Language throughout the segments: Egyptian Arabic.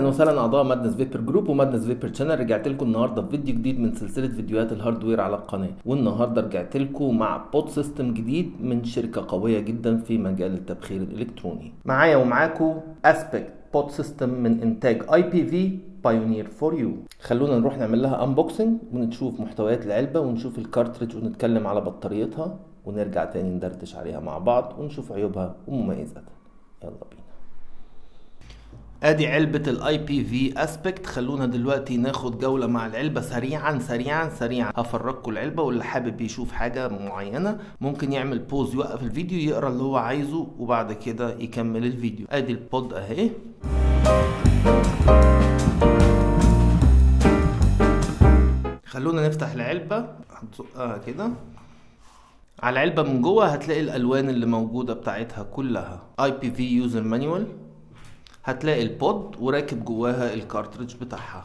وسهلا اعضاء مادنس فيبر جروب ومادنس فيبر شانل رجعت لكم النهارده بفيديو جديد من سلسله فيديوهات الهاردوير على القناه والنهارده رجعت لكم مع بود سيستم جديد من شركه قويه جدا في مجال التبخير الالكتروني معايا ومعاكم اسبكت بود سيستم من انتاج اي بي في بايونير فور يو خلونا نروح نعمل لها انبوكسنج ونشوف محتويات العلبه ونشوف الكارتريج ونتكلم على بطاريتها ونرجع تاني ندردش عليها مع بعض ونشوف عيوبها ومميزاتها يلا بينا ادي علبة الاي بي في اسبكت خلونا دلوقتي ناخد جولة مع العلبة سريعا سريعا سريعا هفرجكم العلبة واللي حابب يشوف حاجة معينة ممكن يعمل بوز يوقف الفيديو يقرا اللي هو عايزه وبعد كده يكمل الفيديو ادي البود اهي خلونا نفتح العلبة هنزقها كده على العلبة من جوه هتلاقي الألوان اللي موجودة بتاعتها كلها اي بي في يوزر مانيوال هتلاقي البود وراكب جواها الكارتريج بتاعها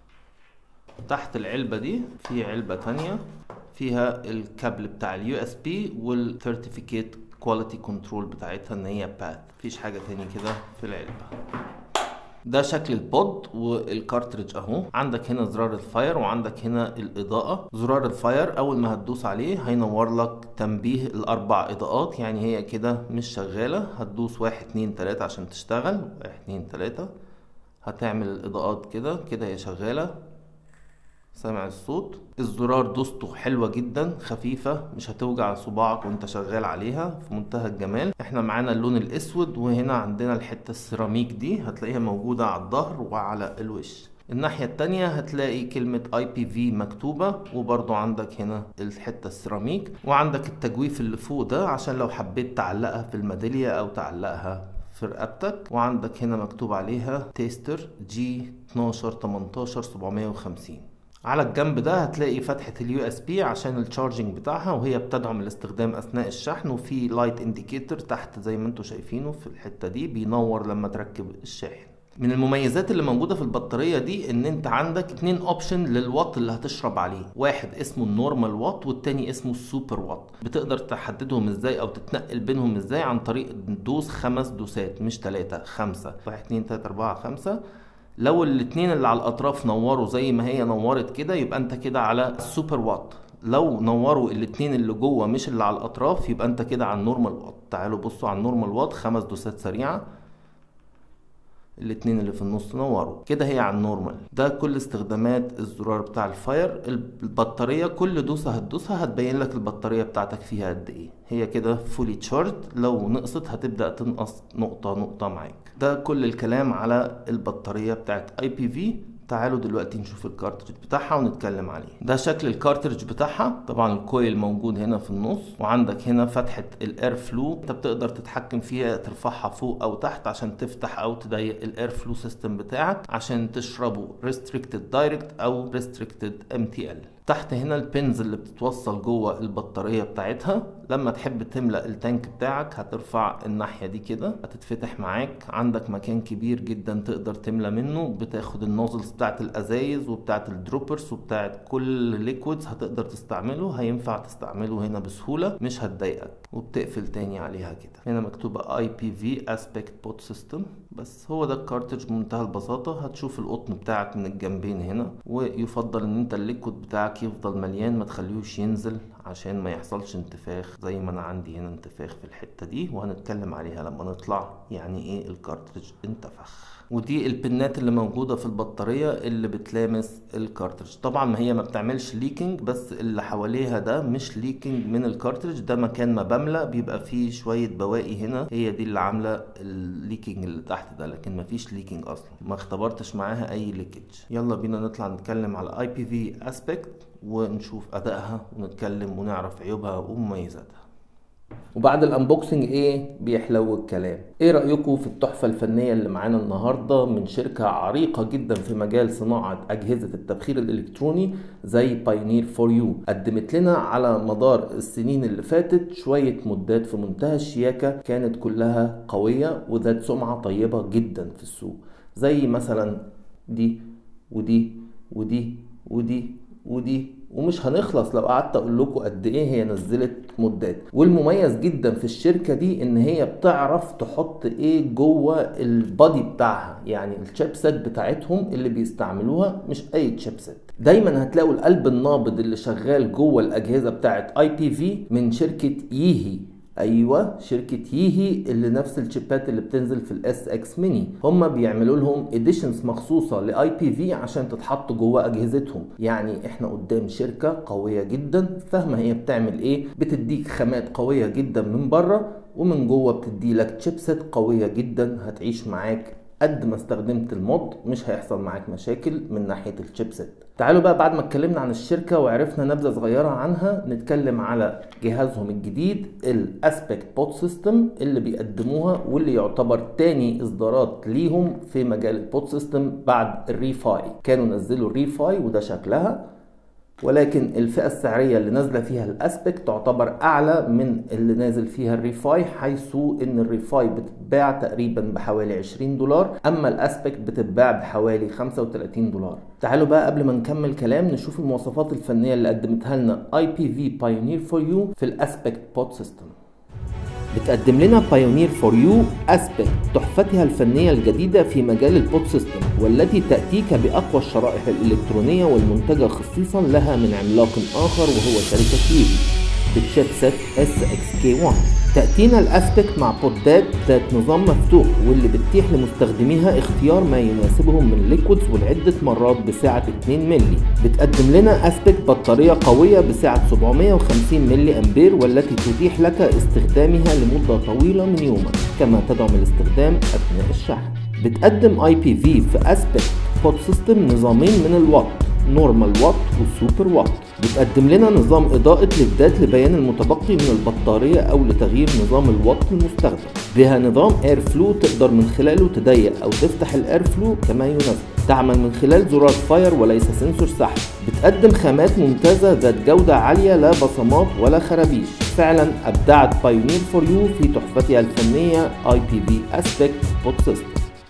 تحت العلبة دي في علبة تانية فيها الكابل بتاع اليو اس بي والسيرتيفيكيت كواليتي كنترول بتاعتها ان هي باث مفيش حاجة تاني كده في العلبة ده شكل البود والكارتريج اهو عندك هنا زرار الفاير وعندك هنا الاضاءة زرار الفاير اول ما هتدوس عليه هينور لك تنبيه الاربع اضاءات يعني هي كده مش شغالة هتدوس واحد اتنين تلاتة عشان تشتغل واحد اتنين تلاتة هتعمل الاضاءات كده كده هي شغالة سامع الصوت الزرار دوسته حلوة جدا خفيفة مش هتوجع صباعك وانت شغال عليها في منتهى الجمال احنا معانا اللون الاسود وهنا عندنا الحتة السيراميك دي هتلاقيها موجودة على الظهر وعلى الوش الناحية التانية هتلاقي كلمة اي بي في مكتوبة وبرضو عندك هنا الحتة السيراميك وعندك التجويف اللي فوق ده عشان لو حبيت تعلقها في الميدالية او تعلقها في رقبتك وعندك هنا مكتوب عليها تيستر جي 12 18 750 على الجنب ده هتلاقي فتحة اليو اس بي عشان التشارجنج بتاعها وهي بتدعم الاستخدام اثناء الشحن وفي لايت انديكيتور تحت زي ما انتم شايفينه في الحتة دي بينور لما تركب الشاحن من المميزات اللي موجوده في البطاريه دي ان انت عندك اتنين اوبشن للوات اللي هتشرب عليه واحد اسمه النورمال وات والتاني اسمه السوبر وات بتقدر تحددهم ازاي او تتنقل بينهم ازاي عن طريق دوس خمس دوسات مش تلاتة خمسة واحد اتنين تلاتة اربعة خمسة لو الاتنين اللي على الاطراف نوروا زي ما هي نورت كده يبقى انت كده على السوبر وات لو نوروا الاتنين اللي جوه مش اللي على الاطراف يبقى انت كده على النورمال وات تعالوا بصوا على النورمال وات خمس دوسات سريعه الاتنين اللي في النص نوروا كده هي على النورمال ده كل استخدامات الزرار بتاع الفاير البطاريه كل دوسه هتدوسها هتبين لك البطاريه بتاعتك فيها قد ايه هي كده فولي تشارج لو نقصت هتبدا تنقص نقطه نقطه معاك ده كل الكلام على البطاريه بتاعت اي بي في تعالوا دلوقتي نشوف الكارتريج بتاعها ونتكلم عليه ده شكل الكارتريج بتاعها طبعا الكويل موجود هنا في النص وعندك هنا فتحة الاير فلو انت بتقدر تتحكم فيها ترفعها فوق او تحت عشان تفتح او تضيق الاير فلو سيستم بتاعك عشان تشربه restricted direct او restricted MTL تحت هنا البنز اللي بتتوصل جوه البطارية بتاعتها لما تحب تملأ التانك بتاعك هترفع الناحية دي كده هتتفتح معاك عندك مكان كبير جدا تقدر تملى منه بتاخد النوزلز بتاعت الازايز وبتاعت الدروبرز وبتاعت كل ليكويدز هتقدر تستعمله هينفع تستعمله هنا بسهولة مش هتضايقك وبتقفل تاني عليها كده هنا مكتوبة اي بي في اسبكت بوت سيستم بس هو ده الكارتج بمنتهى البساطة هتشوف القطن بتاعك من الجنبين هنا ويفضل ان انت الليكويد بتاعك يفضل مليان ما تخليهوش ينزل عشان ما يحصلش انتفاخ زي ما انا عندي هنا انتفاخ في الحتة دي وهنتكلم عليها لما نطلع يعني ايه الكارتريج انتفخ ودي البنات اللي موجودة في البطارية اللي بتلامس الكارتريج طبعا ما هي ما بتعملش ليكنج بس اللي حواليها ده مش ليكنج من الكارتريج ده مكان ما بملى بيبقى فيه شوية بواقي هنا هي دي اللي عاملة الليكنج اللي تحت ده لكن ما فيش ليكنج اصلا ما اختبرتش معاها اي ليكج يلا بينا نطلع نتكلم على اي بي في اسبكت ونشوف ادائها ونتكلم ونعرف عيوبها ومميزاتها وبعد الانبوكسنج ايه بيحلو الكلام ايه رايكم في التحفه الفنيه اللي معانا النهارده من شركه عريقه جدا في مجال صناعه اجهزه التبخير الالكتروني زي بايونير فور يو قدمت لنا على مدار السنين اللي فاتت شويه مدات في منتهى الشياكه كانت كلها قويه وذات سمعه طيبه جدا في السوق زي مثلا دي ودي ودي ودي ودي ومش هنخلص لو قعدت اقول لكم قد ايه هي نزلت مدات والمميز جدا في الشركه دي ان هي بتعرف تحط ايه جوه البادي بتاعها يعني الشيبسات بتاعتهم اللي بيستعملوها مش اي شيبسات دايما هتلاقوا القلب النابض اللي شغال جوه الاجهزه بتاعت اي بي في من شركه ييهي ايوه شركه ييهي اللي نفس الشيبات اللي بتنزل في الاس اكس ميني هم بيعملوا لهم اديشنز مخصوصه لاي بي في عشان تتحط جوه اجهزتهم يعني احنا قدام شركه قويه جدا فاهمه هي بتعمل ايه بتديك خامات قويه جدا من بره ومن جوه بتدي لك تشيبسات قويه جدا هتعيش معاك قد ما استخدمت المود مش هيحصل معاك مشاكل من ناحيه الشيبسيت تعالوا بقى بعد ما اتكلمنا عن الشركه وعرفنا نبذه صغيره عنها نتكلم على جهازهم الجديد الاسبكت بوت سيستم اللي بيقدموها واللي يعتبر تاني اصدارات ليهم في مجال البوت سيستم بعد الريفاي كانوا نزلوا الريفاي وده شكلها ولكن الفئة السعرية اللي نازلة فيها الاسبكت تعتبر اعلى من اللي نازل فيها الريفاي حيث ان الريفاي بتتباع تقريبا بحوالي 20 دولار اما الاسبكت بتتباع بحوالي 35 دولار تعالوا بقى قبل ما نكمل كلام نشوف المواصفات الفنية اللي قدمتها لنا اي بي في بايونير فور يو في الاسبكت بوت سيستم بتقدم لنا بايونير فور يو اسبكت تحفتها الفنية الجديدة في مجال البوت سيستم والتي تأتيك بأقوى الشرائح الإلكترونية والمنتجة خصيصا لها من عملاق آخر وهو شركة يوبي بالشيبسيت اس اكس كي 1 تأتينا الاسبكت مع بودات ذات نظام مفتوح واللي بتتيح لمستخدميها اختيار ما يناسبهم من ليكويدز ولعدة مرات بسعة 2 ملي بتقدم لنا اسبكت بطارية قوية بسعة 750 ملي امبير والتي تتيح لك استخدامها لمدة طويلة من يومك كما تدعم الاستخدام اثناء الشحن بتقدم اي بي في في اسبكت بوت سيستم نظامين من الوات نورمال وات وسوبر وات بتقدم لنا نظام إضاءة ليدات لبيان المتبقي من البطارية أو لتغيير نظام الوات المستخدم بها نظام اير فلو تقدر من خلاله تضيق أو تفتح الاير فلو كما يناسب تعمل من خلال زرار فاير وليس سنسور سحب بتقدم خامات ممتازة ذات جودة عالية لا بصمات ولا خرابيش فعلا أبدعت بايونير فور يو في تحفتها الفنية اي بي في اسبكت بوت سيستم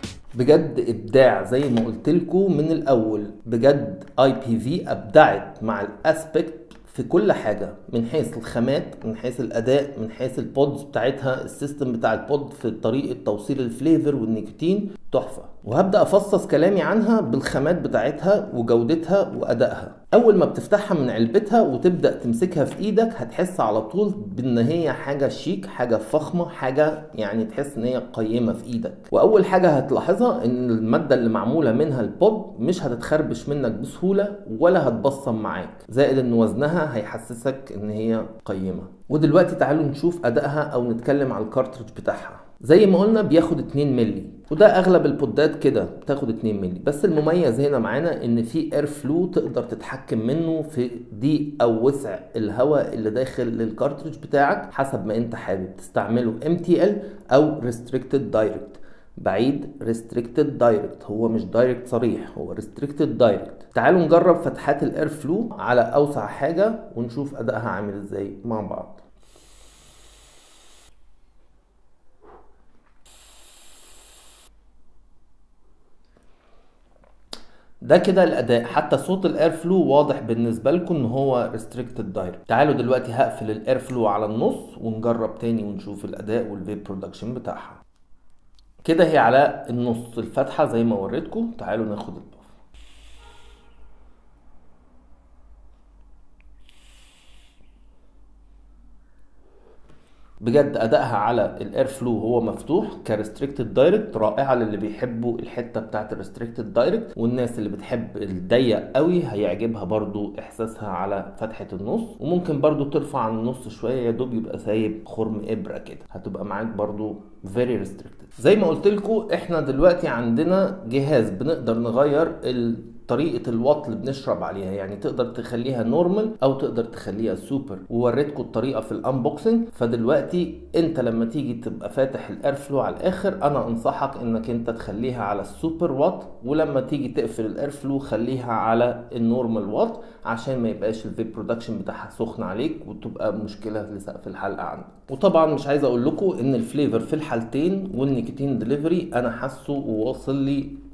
بجد ابداع زي ما قلت لكم من الاول بجد اي بي في ابدعت مع الاسبكت في كل حاجه من حيث الخامات من حيث الاداء من حيث البودز بتاعتها السيستم بتاع البود في طريقه توصيل الفليفر والنيكوتين تحفه وهبدا افصص كلامي عنها بالخامات بتاعتها وجودتها وادائها اول ما بتفتحها من علبتها وتبدا تمسكها في ايدك هتحس على طول بان هي حاجه شيك حاجه فخمه حاجه يعني تحس ان هي قيمه في ايدك واول حاجه هتلاحظها ان الماده اللي معموله منها البود مش هتتخربش منك بسهوله ولا هتبصم معاك زائد ان وزنها هيحسسك ان هي قيمه ودلوقتي تعالوا نشوف ادائها او نتكلم على الكارتريج بتاعها زي ما قلنا بياخد 2 مللي وده اغلب البودات كده بتاخد 2 مللي بس المميز هنا معانا ان في اير فلو تقدر تتحكم منه في ضيق او وسع الهواء اللي داخل للكارتريج بتاعك حسب ما انت حابب تستعمله ام تي ال او ريستريكتد دايركت بعيد ريستريكتد دايركت هو مش دايركت صريح هو ريستريكتد دايركت تعالوا نجرب فتحات الاير فلو على اوسع حاجه ونشوف ادائها عامل ازاي مع بعض ده كده الاداء حتى صوت الاير فلو واضح بالنسبه لكم ان هو ريستريكتد دايركت تعالوا دلوقتي هقفل الاير فلو على النص ونجرب تاني ونشوف الاداء والفيب برودكشن بتاعها كده هي على النص الفتحه زي ما وريتكم تعالوا ناخد الباف بجد ادائها على الاير فلو هو مفتوح كريستريكتد دايركت رائعه للي بيحبوا الحته بتاعت الريستريكتد دايركت والناس اللي بتحب الضيق قوي هيعجبها برضو احساسها على فتحه النص وممكن برضو ترفع عن النص شويه يا دوب يبقى سايب خرم ابره كده هتبقى معاك برضو فيري ريستريكتد زي ما قلت لكم احنا دلوقتي عندنا جهاز بنقدر نغير ال طريقه الوات اللي بنشرب عليها يعني تقدر تخليها نورمال او تقدر تخليها سوبر ووريتكم الطريقه في الانبوكسنج فدلوقتي انت لما تيجي تبقى فاتح الاير فلو على الاخر انا انصحك انك انت تخليها على السوبر وات ولما تيجي تقفل الاير فلو خليها على النورمال وات عشان ما يبقاش الفيب برودكشن بتاعها سخن عليك وتبقى مشكله لسقف الحلقه عندك وطبعا مش عايز اقول لكم ان الفليفر في الحالتين والنيكوتين ديليفري انا حاسه وواصل لي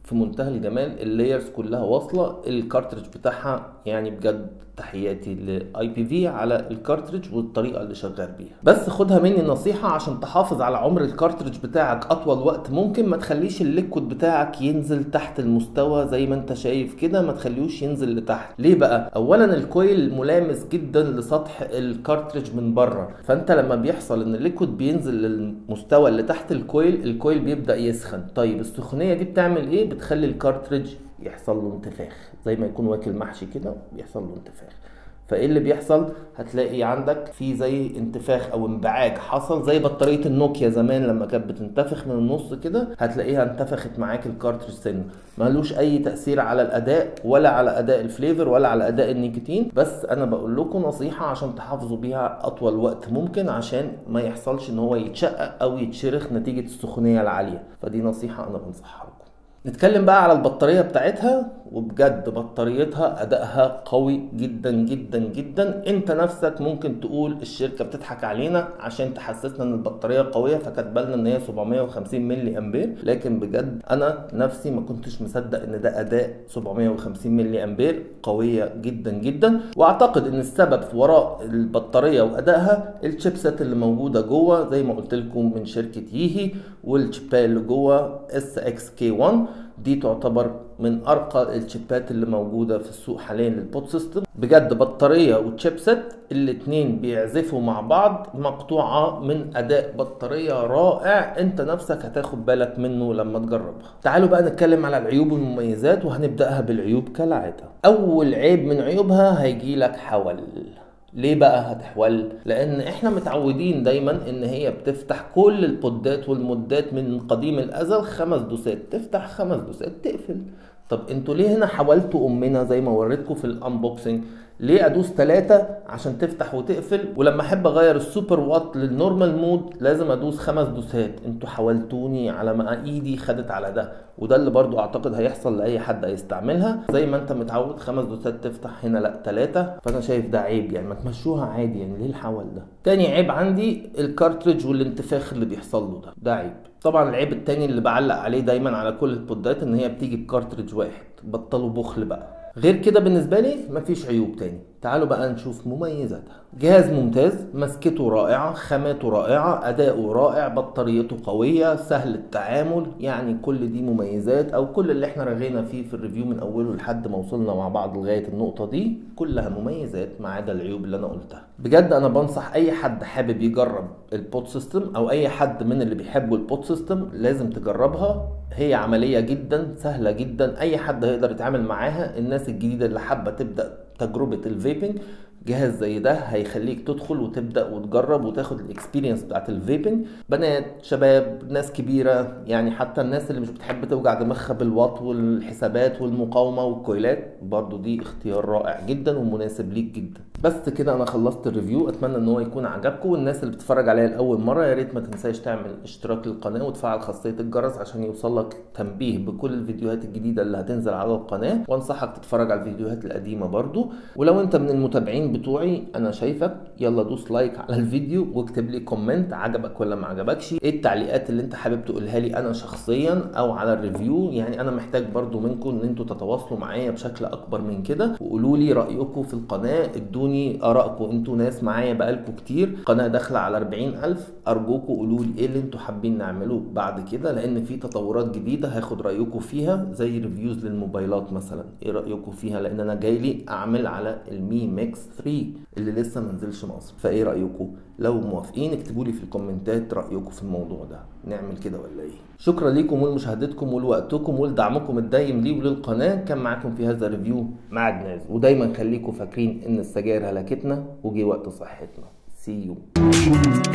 في منتهى الجمال اللايرز كلها واصله الكارتريج بتاعها يعني بجد تحياتي لاي بي في على الكارتريج والطريقه اللي شغال بيها بس خدها مني نصيحه عشان تحافظ على عمر الكارتريج بتاعك اطول وقت ممكن ما تخليش الليكويد بتاعك ينزل تحت المستوى زي ما انت شايف كده ما تخليهوش ينزل لتحت ليه بقى اولا الكويل ملامس جدا لسطح الكارتريج من بره فانت لما بيحصل ان الليكويد بينزل للمستوى اللي تحت الكويل الكويل بيبدا يسخن طيب السخونيه دي بتعمل ايه بتخلي الكارتريج يحصل له انتفاخ زي ما يكون واكل محشي كده بيحصل له انتفاخ فايه اللي بيحصل هتلاقي عندك في زي انتفاخ او انبعاج حصل زي بطاريه النوكيا زمان لما كانت بتنتفخ من النص كده هتلاقيها انتفخت معاك الكارتريج سن ملوش اي تاثير على الاداء ولا على اداء الفليفر ولا على اداء النيكوتين بس انا بقول لكم نصيحه عشان تحافظوا بيها اطول وقت ممكن عشان ما يحصلش ان هو يتشقق او يتشرخ نتيجه السخونيه العاليه فدي نصيحه انا بنصحها لكم نتكلم بقى على البطارية بتاعتها وبجد بطاريتها أدائها قوي جدا جدا جدا انت نفسك ممكن تقول الشركة بتضحك علينا عشان تحسسنا ان البطارية قوية فكاتبه لنا ان هي 750 ملي امبير لكن بجد انا نفسي ما كنتش مصدق ان ده اداء 750 ملي امبير قوية جدا جدا واعتقد ان السبب وراء البطارية وادائها الشيبسات اللي موجودة جوه زي ما قلت لكم من شركة ييهي والشيبات اللي جوه اس اكس كي 1 دي تعتبر من ارقى الشيبات اللي موجوده في السوق حاليا للبوت سيستم بجد بطاريه وتشيبسيت الاتنين بيعزفوا مع بعض مقطوعه من اداء بطاريه رائع انت نفسك هتاخد بالك منه لما تجربها تعالوا بقى نتكلم على العيوب والمميزات وهنبداها بالعيوب كالعاده اول عيب من عيوبها هيجي لك حول ليه بقى هتحول؟ لأن إحنا متعودين دايما إن هي بتفتح كل البودات والمدات من قديم الأزل خمس دوسات تفتح خمس دوسات تقفل طب انتوا ليه هنا حولتوا أمنا زي ما وريتكم في الأنبوكسنج ليه ادوس ثلاثة عشان تفتح وتقفل ولما احب اغير السوبر وات للنورمال مود لازم ادوس خمس دوسات انتوا حولتوني على ما ايدي خدت على ده وده اللي برضو اعتقد هيحصل لاي حد هيستعملها زي ما انت متعود خمس دوسات تفتح هنا لا ثلاثة فانا شايف ده عيب يعني ما تمشوها عادي يعني ليه الحول ده تاني عيب عندي الكارتريج والانتفاخ اللي بيحصل له ده ده عيب طبعا العيب التاني اللي بعلق عليه دايما على كل البودات ان هي بتيجي بكارتريج واحد بطلوا بخل بقى غير كده بالنسبة لي مفيش عيوب تاني تعالوا بقى نشوف مميزاتها جهاز ممتاز مسكته رائعة خاماته رائعة أداؤه رائع بطاريته قوية سهل التعامل يعني كل دي مميزات أو كل اللي احنا رغينا فيه في الريفيو من أوله لحد ما وصلنا مع بعض لغاية النقطة دي كلها مميزات ما عدا العيوب اللي أنا قلتها بجد أنا بنصح أي حد حابب يجرب البوت سيستم أو أي حد من اللي بيحبوا البوت سيستم لازم تجربها هي عملية جدا سهلة جدا أي حد هيقدر يتعامل معاها الناس الجديدة اللي حابة تبدأ تجربة الفيبنج جهاز زي ده هيخليك تدخل وتبدا وتجرب وتاخد الاكسبيرينس بتاعت الفيبنج بنات شباب ناس كبيره يعني حتى الناس اللي مش بتحب توجع دماغها بالواط والحسابات والمقاومه والكويلات برضو دي اختيار رائع جدا ومناسب ليك جدا بس كده انا خلصت الريفيو اتمنى ان هو يكون عجبكم والناس اللي بتتفرج عليا لاول مره يا ريت ما تنساش تعمل اشتراك للقناه وتفعل خاصيه الجرس عشان يوصلك تنبيه بكل الفيديوهات الجديده اللي هتنزل على القناه وانصحك تتفرج على الفيديوهات القديمه برضو ولو انت من المتابعين بتوعي انا شايفك يلا دوس لايك على الفيديو واكتب لي كومنت عجبك ولا ما عجبكش ايه التعليقات اللي انت حابب تقولها لي انا شخصيا او على الريفيو يعني انا محتاج برضو منكم ان انتوا تتواصلوا معايا بشكل اكبر من كده وقولوا لي رايكم في القناه ادوني ارائكم انتوا ناس معايا بقالكم كتير قناه داخله على 40000 ارجوكم قولوا لي ايه اللي انتوا حابين نعمله بعد كده لان في تطورات جديده هاخد رايكم فيها زي ريفيوز للموبايلات مثلا ايه رايكم فيها لان انا جاي لي اعمل على المي ميكس 3 اللي لسه ما نزلش مصر فايه رايكم لو موافقين اكتبوا لي في الكومنتات رايكم في الموضوع ده نعمل كده ولا ايه شكرا ليكم ولمشاهدتكم ولوقتكم ولدعمكم الدايم لي وللقناه كان معاكم في هذا الريفيو مع جناز ودايما خليكم فاكرين ان السجاير هلكتنا وجي وقت صحتنا سي يو